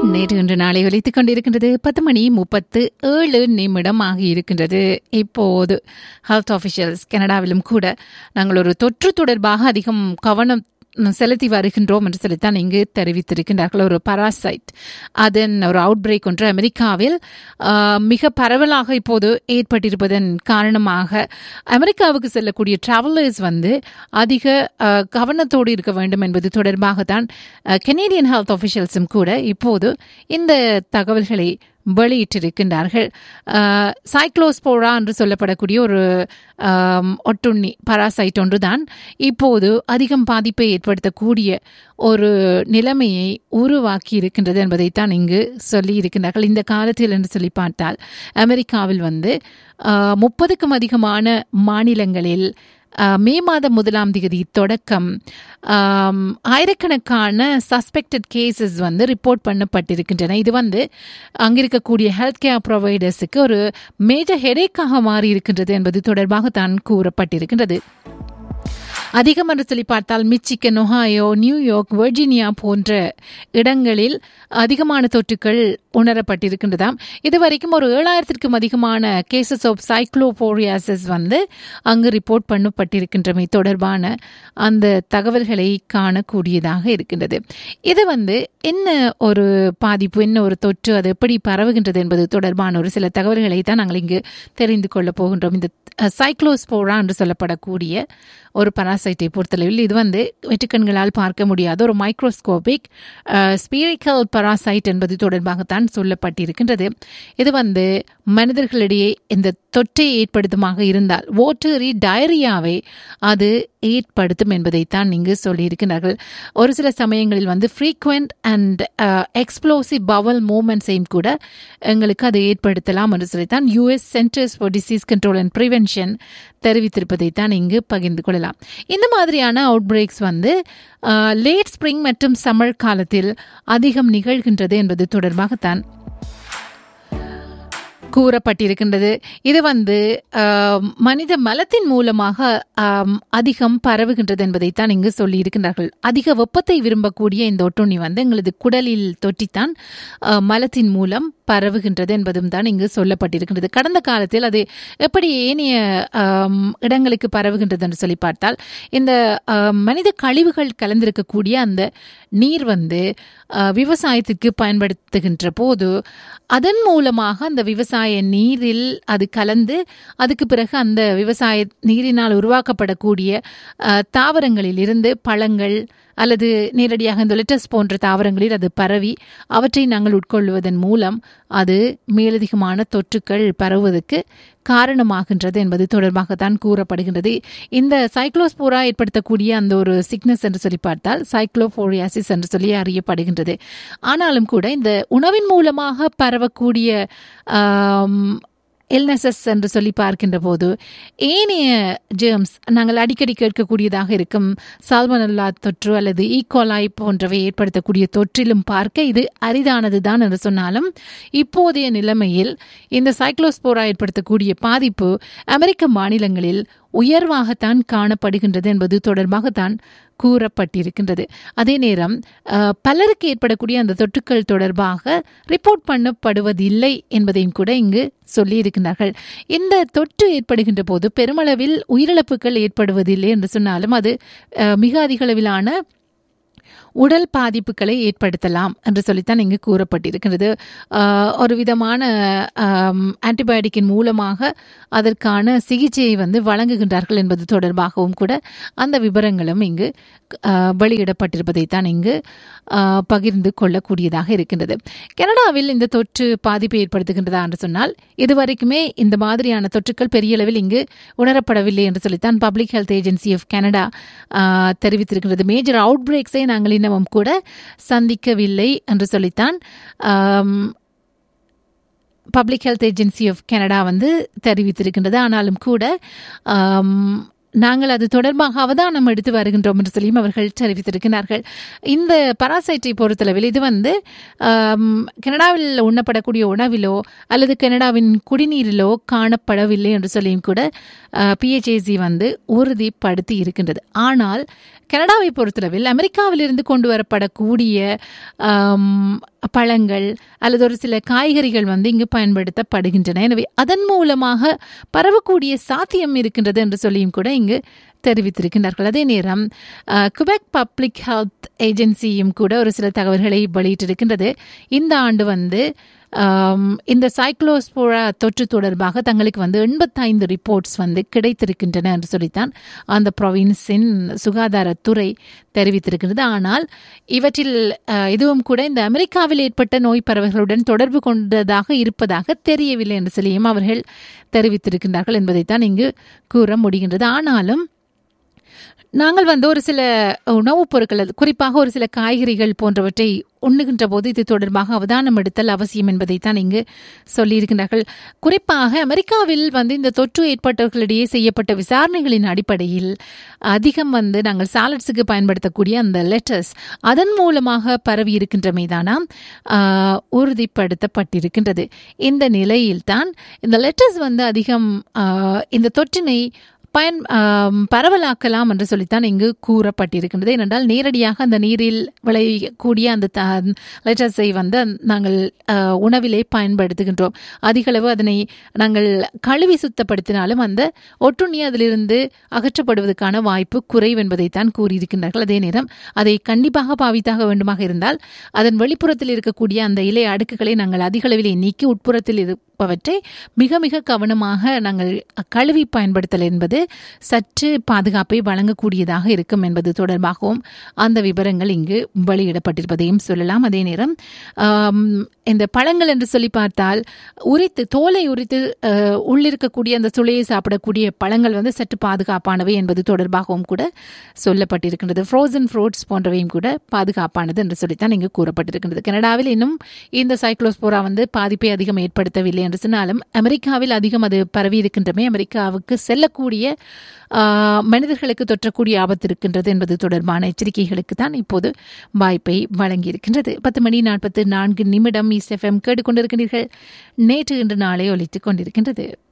நேற்று இன்று நாளை ஒலித்துக் கொண்டிருக்கின்றது பத்து மணி முப்பத்து ஏழு நிமிடம் ஆகி இருக்கின்றது இப்போது ஹெல்த் ஆஃபிஷியல்ஸ் கனடாவிலும் கூட நாங்கள் ஒரு தொற்று தொடர்பாக அதிகம் கவனம் செலுத்தி வருகின்றோம் என்று சொல்லித்தான் இங்கு தெரிவித்திருக்கின்றார்கள் ஒரு பராசைட் அதன் ஒரு அவுட் பிரேக் ஒன்று அமெரிக்காவில் ஆஹ், மிக பரவலாக இப்போது ஏற்பட்டிருப்பதன் காரணமாக அமெரிக்காவுக்கு செல்லக்கூடிய டிராவலர்ஸ் வந்து அதிக ஆஹ், கவனத்தோடு இருக்க வேண்டும் என்பது தொடர்பாக தான் கெனேடியன் ஹெல்த் ஆஃபிஷியல்ஸும் கூட இப்போது இந்த தகவல்களை வெளியிட்டிருக்கின்றார்கள் சைக்ளோஸ்போரா என்று சொல்லப்படக்கூடிய ஒரு ஆம், ஒட்டுண்ணி பராசைட் ஒன்றுதான் இப்போது அதிகம் பாதிப்பை ஏற்படுத்தக்கூடிய ஒரு நிலைமையை உருவாக்கி இருக்கின்றது என்பதைத்தான் இங்கு சொல்லி இருக்கின்றார்கள் இந்த காலத்தில் என்று சொல்லி பார்த்தால் அமெரிக்காவில் வந்து முப்பதுக்கும் அதிகமான மாநிலங்களில் ஆஹ், மே மாதம் முதலாம் தேதி தொடக்கம் ஆம், ஆயிரக்கணக்கான சஸ்பெக்டட் கேசஸ் வந்து ரிப்போர்ட் பண்ணப்பட்டிருக்கின்றன இது வந்து அங்கிருக்கக்கூடிய ஹெல்த் கேர் ப்ரொவைடர்ஸுக்கு ஒரு மேஜர் ஹெடேக்காக மாறி இருக்கின்றது என்பது தொடர்பாக தான் கூறப்பட்டிருக்கின்றது அதிகம் என்று சொல்லி பார்த்தால் மிச்சிகன் ஒஹாயோ நியூயார்க் வெர்ஜீனியா போன்ற இடங்களில் அதிகமான தொற்றுக்கள் உணரப்பட்டிருக்கின்றதாம் இதுவரைக்கும் ஒரு ஏழாயிரத்திற்கும் அதிகமான கேசஸ் ஆஃப் சைக்ளோபோரியாசிஸ் வந்து அங்கு ரிப்போர்ட் பண்ணப்பட்டிருக்கின்றமை தொடர்பான அந்த தகவல்களை காணக்கூடியதாக இருக்கின்றது இது வந்து என்ன ஒரு பாதிப்பு என்ன ஒரு தொற்று அது எப்படி பரவுகின்றது என்பது தொடர்பான ஒரு சில தகவல்களை தான் நாங்கள் இங்கு தெரிந்து கொள்ளப் போகின்றோம் இந்த சைக்ளோஸ்போரா என்று சொல்லப்படக்கூடிய ஒரு பராசைட்டை பொறுத்தளவில் இது வந்து வெற்றுக்கண்களால் பார்க்க முடியாத ஒரு மைக்ரோஸ்கோபிக் ஸ்பீரிக்கல் பராசைட் என்பது தொடர்பாகத்தான் சொல்லப்பட்டிருக்கின்றது இது வந்து மனிதர்களிடையே இந்த தொற்றை ஏற்படுத்துமாக இருந்தால் ஓட்டரி டயரியாவை அது ஏற்படுத்தும் என்பதைத்தான் இங்கு சொல்லியிருக்கிறார்கள் ஒரு சில சமயங்களில் வந்து ஃப்ரீக்வெண்ட் அண்ட் எக்ஸ்ப்ளோசிவ் பவல் மூமெண்ட்ஸையும் கூட எங்களுக்கு அதை ஏற்படுத்தலாம் என்று சொல்லித்தான் US centers for disease control and prevention தெரிவித்திருப்பதைத்தான் இங்கு பகிர்ந்து கொள்ளலாம் இந்த மாதிரியான அவுட் பிரேக்ஸ் வந்து லேட் ஸ்ப்ரிங் மற்றும் சம்மர் காலத்தில் அதிகம் நிகழ்கின்றது என்பது தொடர்பாகத்தான் கூறப்பட்டிருக்கின்றது இது வந்து ஆம், மனித மலத்தின் மூலமாக ஆம், அதிகம் பரவுகின்றது என்பதைத்தான் இங்கு சொல்லியிருக்கின்றார்கள் அதிக வெப்பத்தை விரும்பக்கூடிய இந்த ஒட்டுண்ணி வந்து எங்களது குடலில் தொற்றித்தான் ஆ, மலத்தின் மூலம் பரவுகின்றது என்பதும் தான் இங்கு சொல்லப்பட்டிருக்கின்றது கடந்த காலத்தில் அது எப்படி ஏனைய ஆம், இடங்களுக்கு பரவுகின்றது என்று சொல்லி பார்த்தால் இந்த ஆம், மனித கழிவுகள் கலந்திருக்கக்கூடிய அந்த நீர் வந்து ஆ, விவசாயத்துக்கு பயன்படுத்துகின்ற போது அதன் மூலமாக அந்த விவசாய நீரில் அது கலந்து அதுக்கு பிறகு அந்த விவசாய நீரினால் உருவாக்கப்படக்கூடிய ஆ, தாவரங்களில் இருந்து பழங்கள் அல்லது நேரடியாக இந்த லெட்டஸ் போன்ற தாவரங்களில் அது பரவி அவற்றை நாங்கள் உட்கொள்வதன் மூலம் அது மேலதிகமான தொற்றுக்கள் பரவுவதற்கு காரணமாகின்றது என்பது தொடர்பாக தான் கூறப்படுகின்றது இந்த சைக்ளோஸ்போரா ஏற்படுத்தக்கூடிய அந்த ஒரு சிக்னஸ் என்று சொல்லி பார்த்தால் சைக்ளோபோரியாசிஸ் என்று சொல்லி அறியப்படுகின்றது ஆனாலும் கூட இந்த உணவின் மூலமாக பரவக்கூடிய ஆம், இல்னஸஸ் என்று சொல்லி பார்க்கின்ற போது ஏனைய ஜேர்ம்ஸ் நாங்கள் அடிக்கடி கேட்கக்கூடியதாக இருக்கும் சால்மனல்லா தொற்று அல்லது ஈகோலாய் போன்றவை ஏற்படுத்தக்கூடிய தொற்றிலும் பார்க்க இது அரிதானது தான் என்று சொன்னாலும் இப்போதைய நிலைமையில் இந்த சைக்ளோஸ்போரா ஏற்படுத்தக்கூடிய பாதிப்பு அமெரிக்க மாநிலங்களில் உயர்வாகத்தான் காணப்படுகின்றது என்பது தொடர்பாகத்தான் கூறப்பட்டிருக்கின்றது அதே நேரம் அஹ், பலருக்கு ஏற்படக்கூடிய அந்த தொற்றுக்கள் தொடர்பாக ரிப்போர்ட் பண்ணப்படுவதில்லை என்பதையும் கூட இங்கு சொல்லியிருக்கிறார்கள் இந்த தொற்று ஏற்படுகின்ற போது பெருமளவில் உயிரிழப்புகள் ஏற்படுவதில்லை என்று சொன்னாலும் அது அஹ், மிக அதிக அளவிலான உடல் பாதிப்புகளை ஏற்படுத்தலாம் என்று சொல்லித்தான் இங்கு கூறப்பட்டிருக்கிறது ஆஹ் ஒரு விதமான ஆன்டிபயோட்டிக்கின் மூலமாக அதற்கான சிகிச்சையை வந்து வழங்குகின்றார்கள் என்பது தொடர்பாகவும் கூட அந்த விவரங்களும் இங்கு ஆஹ் வெளியிடப்பட்டிருப்பதைத்தான் இங்கு ஆஹ் பகிர்ந்து கொள்ளக்கூடியதாக இருக்கின்றது கனடாவில் இந்த தொற்று பாதிப்பை ஏற்படுத்துகின்றதா என்று சொன்னால் இதுவரைக்குமே இந்த மாதிரியான தொற்றுக்கள் பெரிய அளவில் இங்கு உணரப்படவில்லை என்று சொல்லித்தான் public health agency of Canada ஆஹ் தெரிவித்திருக்கிறது மேஜர் அவுட் பிரேக்ஸை நாங்கள் இன்னமும் கூட சந்திக்கவில்லை என்று சொல்லித்தான் ஆம், public health agency of Canada வந்து தெரிவித்திருக்கின்றது ஆனாலும் கூட ஆம், நாங்கள் அது தொடர்பாக அவதானம் எடுத்து வருகின்றோம் என்று சொல்லியும் அவர்கள் தெரிவித்திருக்கிறார்கள் இந்த பராசைட்டை பொறுத்தளவில் இது வந்து ஆம், கனடாவில் உண்ணப்படக்கூடிய உணவிலோ அல்லது கனடாவின் குடிநீரிலோ காணப்படவில்லை என்று சொல்லியும் கூட பிஹெச்ஏசி வந்து உறுதிப்படுத்தி இருக்கின்றது ஆனால் கனடாவை பொறுத்தளவில் அமெரிக்காவிலிருந்து கொண்டு வரப்படக்கூடிய ஆம், பழங்கள் அல்லது ஒரு சில காய்கறிகள் வந்து இங்கு பயன்படுத்தப்படுகின்றன எனவே அதன் மூலமாக பரவக்கூடிய சாத்தியம் இருக்கின்றது என்று சொல்லியும் கூட இங்கு தெரிவித்திருக்கின்றார்கள் அதே நேரம் குபெக் பப்ளிக் ஹெல்த் ஏஜென்சியும் கூட ஒரு சில தகவல்களை வெளியிட்டிருக்கின்றது இந்த ஆண்டு வந்து இந்த சைக்ளோஸ்போரா தொற்று தொடர்பாக தங்களுக்கு வந்து எண்பத்தைந்து ரிப்போர்ட்ஸ் வந்து கிடைத்திருக்கின்றன என்று சொல்லித்தான் அந்த ப்ரொவின்ஸின் சுகாதாரத்துறை தெரிவித்திருக்கிறது ஆனால் இவற்றில் இதுவும் கூட இந்த அமெரிக்காவில் ஏற்பட்ட நோய் பரவல்களுடன் தொடர்பு கொண்டதாக இருப்பதாக தெரியவில்லை என்று சொல்லியும் அவர்கள் தெரிவித்திருக்கின்றார்கள் என்பதைத்தான் இங்கு கூற முடிகின்றது ஆனாலும் நாங்கள் வந்து ஒரு சில உணவுப் பொருட்கள் குறிப்பாக ஒரு சில காய்கறிகள் போன்றவற்றை உண்ணுகின்ற போது இது தொடர்பாக அவதானம் எடுத்தல் அவசியம் என்பதைத்தான் இங்கு சொல்லியிருக்கின்றார்கள் குறிப்பாக அமெரிக்காவில் வந்து இந்த தொற்று ஏற்பட்டவர்களிடையே செய்யப்பட்ட விசாரணைகளின் அடிப்படையில் அதிகம் வந்து நாங்கள் சாலட்ஸுக்கு பயன்படுத்தக்கூடிய அந்த லெட்டர்ஸ் அதன் மூலமாக பரவி இருக்கின்றமைதானாம் உறுதிப்படுத்தப்பட்டிருக்கின்றது இந்த நிலையில்தான் இந்த லெட்டர்ஸ் வந்து அதிகம் இந்த தொற்றினை பயன் பரவலாக்கலாம் என்று சொல்லித்தான் இங்கு கூறப்பட்டிருக்கின்றது ஏனென்றால் நேரடியாக அந்த நீரில் விளையக்கூடிய அந்த லெட்டர்ஸை வந்து நாங்கள் உணவிலே பயன்படுத்துகின்றோம் அதிகளவு அதனை நாங்கள் கழுவி சுத்தப்படுத்தினாலும் அந்த ஒட்டுண்ணி அதிலிருந்து அகற்றப்படுவதற்கான வாய்ப்பு குறைவு என்பதைத்தான் கூறியிருக்கின்றார்கள் அதே நேரம் அதை கண்டிப்பாக பாவித்தாக வேண்டுமாக இருந்தால் அதன் வெளிப்புறத்தில் இருக்கக்கூடிய அந்த இலை அடுக்குகளை நாங்கள் அதிகளவிலே நீக்கி உட்புறத்தில் இருப்பவற்றை மிக மிக கவனமாக நாங்கள் கழுவி பயன்படுத்தல் என்பது சற்று பாதுகாப்பை வழங்கக்கூடியதாக இருக்கும் என்பது தொடர்பாகவும் அந்த விவரங்கள் இங்கு வெளியிடப்பட்டிருப்பதையும் சொல்லலாம் அதே நேரம் இந்த பழங்கள் என்று சொல்லி பார்த்தால் உரித்து தோலை உரித்து உள்ளிருக்கக்கூடிய அந்த சுளையை சாப்பிடக்கூடிய பழங்கள் வந்து சற்று பாதுகாப்பானவை என்பது தொடர்பாகவும் கூட சொல்லப்பட்டிருக்கின்றது ஃப்ரோசன் ஃப்ரூட்ஸ் போன்றவையும் கூட பாதுகாப்பானது என்று சொல்லித்தான் இங்கு கூறப்பட்டிருக்கின்றது கனடாவில் இன்னும் இந்த சைக்ளோஸ்போரா வந்து பாதிப்பை அதிகம் ஏற்படுத்தவில்லை என்று சொன்னாலும் அமெரிக்காவில் அதிகம் அது பரவி இருக்கின்றமே அமெரிக்காவுக்கு செல்லக்கூடிய மனிதர்களுக்கு தொற்றக்கூடிய ஆபத்து இருக்கின்றது என்பது தொடர்பான எச்சரிக்கைகளுக்கு தான் இப்போது வாய்ப்பை வழங்கியிருக்கின்றது பத்து மணி நாற்பத்து நான்கு நிமிடம் இஸ்எஃப்எம் கேட்டுக்கொண்டிருக்கிறீர்கள் நேற்று இன்று நாளை ஒலித்துக் கொண்டிருக்கின்றது